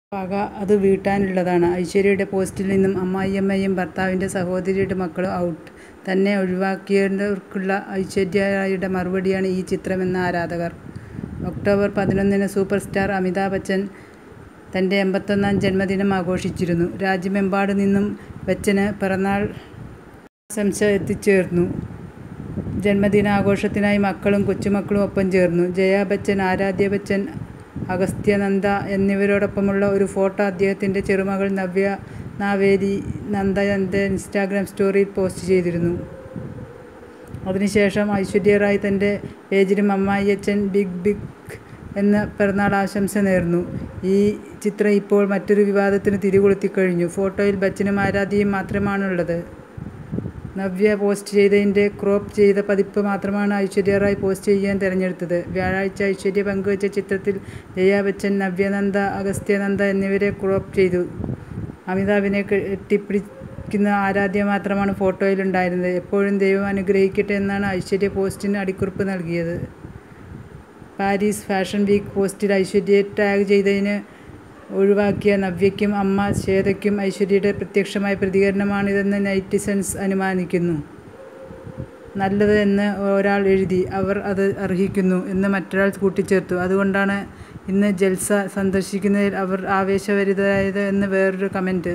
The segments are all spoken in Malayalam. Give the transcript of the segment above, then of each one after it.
പക അത് വീട്ടാനുള്ളതാണ്. ഐശ്വര്യയുടെ പോസ്റ്റിൽ നിന്നും അമ്മായിയമ്മയും ഭർത്താവിന്റെ സഹോദരിയുടെ മക്കളും ഔട്ട്. തന്നെ ഒഴിവാക്കിയവർക്കുള്ള ഐശ്വര്യ റായിയുടെ മറുപടിയാണ് ഈ ചിത്രമെന്ന് ആരാധകർ. ഒക്ടോബർ പതിനൊന്നിന് സൂപ്പർ സ്റ്റാർ അമിതാഭ് ബച്ചൻ തന്റെ എൺപത്തൊന്നാം ജന്മദിനം ആഘോഷിച്ചിരുന്നു. രാജ്യമെമ്പാടു നിന്നും ബച്ചന് പിറന്നാൾ ആശംസ എത്തിച്ചേർന്നു. ജന്മദിനാഘോഷത്തിനായി മക്കളും കൊച്ചുമക്കളും ഒപ്പം ചേർന്നു. ജയാ ബച്ചൻ, ആരാധ്യ ബച്ചൻ, അഗസ്ത്യ നന്ദ എന്നിവരോടൊപ്പമുള്ള ഒരു ഫോട്ടോ അദ്ദേഹത്തിന്റെ ചെറുമകൾ നവ്യ നാവേലി നന്ദ തന്റെ ഇൻസ്റ്റഗ്രാം സ്റ്റോറിയിൽ പോസ്റ്റ് ചെയ്തിരുന്നു. അതിനുശേഷം ഐശ്വര്യ റായ് തന്റെ പേജിലും അമ്മായിയച്ഛൻ ബിഗ് ബിഗ് എന്ന് പിറന്നാൾ ആശംസ നേർന്നു. ഈ ചിത്രം ഇപ്പോൾ മറ്റൊരു വിവാദത്തിന് തിരികൊളുത്തിക്കഴിഞ്ഞു. ഫോട്ടോയിൽ ബച്ചനും ആരാധ്യയും മാത്രമാണുള്ളത്. നവ്യ പോസ്റ്റ് ചെയ്തതിന്റെ ക്രോപ്പ് ചെയ്ത പതിപ്പ് മാത്രമാണ് ഐശ്വര്യ റായ് പോസ്റ്റ് ചെയ്യാൻ തെരഞ്ഞെടുത്തത്. വ്യാഴാഴ്ച ഐശ്വര്യ പങ്കുവച്ച ചിത്രത്തിൽ ജയാ ബച്ചൻ, നവ്യ നന്ദ, അഗസ്ത്യ നന്ദ എന്നിവരെ ക്രോപ്പ് ചെയ്തു. അമിതാഭിനെ കെട്ടിപ്പിടിക്കുന്ന ആരാധ്യ മാത്രമാണ് ഫോട്ടോയിലുണ്ടായിരുന്നത്. എപ്പോഴും ദൈവം അനുഗ്രഹിക്കട്ടെ എന്നാണ് ഐശ്വര്യ പോസ്റ്റിന് അടിക്കുറിപ്പ് നൽകിയത്. പാരീസ് ഫാഷൻ വീക്ക് പോസ്റ്റിൽ ഐശ്വര്യയെ ടാഗ് ചെയ്തതിന് ഒഴിവാക്കിയ നവ്യയ്ക്കും അമ്മ ശ്വേതയ്ക്കും ഐശ്വര്യയുടെ പ്രത്യക്ഷമായ പ്രതികരണമാണിതെന്ന് നെറ്റിസൺസ് അനുമാനിക്കുന്നു. നല്ലത് എന്ന് ഒരാൾ എഴുതി. അവർ അത് അർഹിക്കുന്നു എന്ന് മറ്റൊരാൾ കൂട്ടിച്ചേർത്തു. അതുകൊണ്ടാണ് ഇന്ന് ജൽസ സന്ദർശിക്കുന്നതിൽ അവർ ആവേശഭരിതരായത് എന്ന് വേറൊരു കമന്റ്.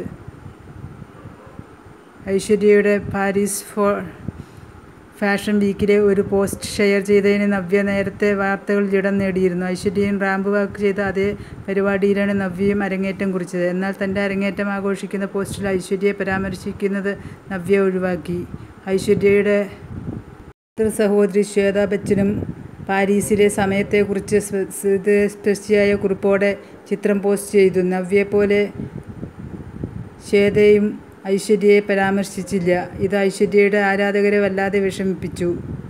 ഐശ്വര്യയുടെ പാരീസ് ഫാഷൻ വീക്കിലെ ഒരു പോസ്റ്റ് ഷെയർ ചെയ്തതിന് നവ്യ നേരത്തെ വാർത്തകളിൽ ഇടം നേടിയിരുന്നു. ഐശ്വര്യയും റാമ്പ് വാക്ക് ചെയ്ത അതേ പരിപാടിയിലാണ് നവ്യയും അരങ്ങേറ്റം കുറിച്ചത്. എന്നാൽ തന്റെ അരങ്ങേറ്റം ആഘോഷിക്കുന്ന പോസ്റ്റിൽ ഐശ്വര്യയെ പരാമർശിക്കുന്നത് നവ്യ ഒഴിവാക്കി. ഐശ്വര്യയുടെ പിതൃസഹോദരി ശ്വേതാ ബച്ചനും പാരീസിലെ സമയത്തെക്കുറിച്ച് ഹൃദയസ്പർശിയായ കുറിപ്പോടെ ചിത്രം പോസ്റ്റ് ചെയ്തു. നവ്യയെപ്പോലെ ശ്വേതയും ഐശ്വര്യയെ പരാമർശിച്ചില്ല. ഇത് ഐശ്വര്യയുടെ ആരാധകരെ വല്ലാതെ വിഷമിപ്പിച്ചു.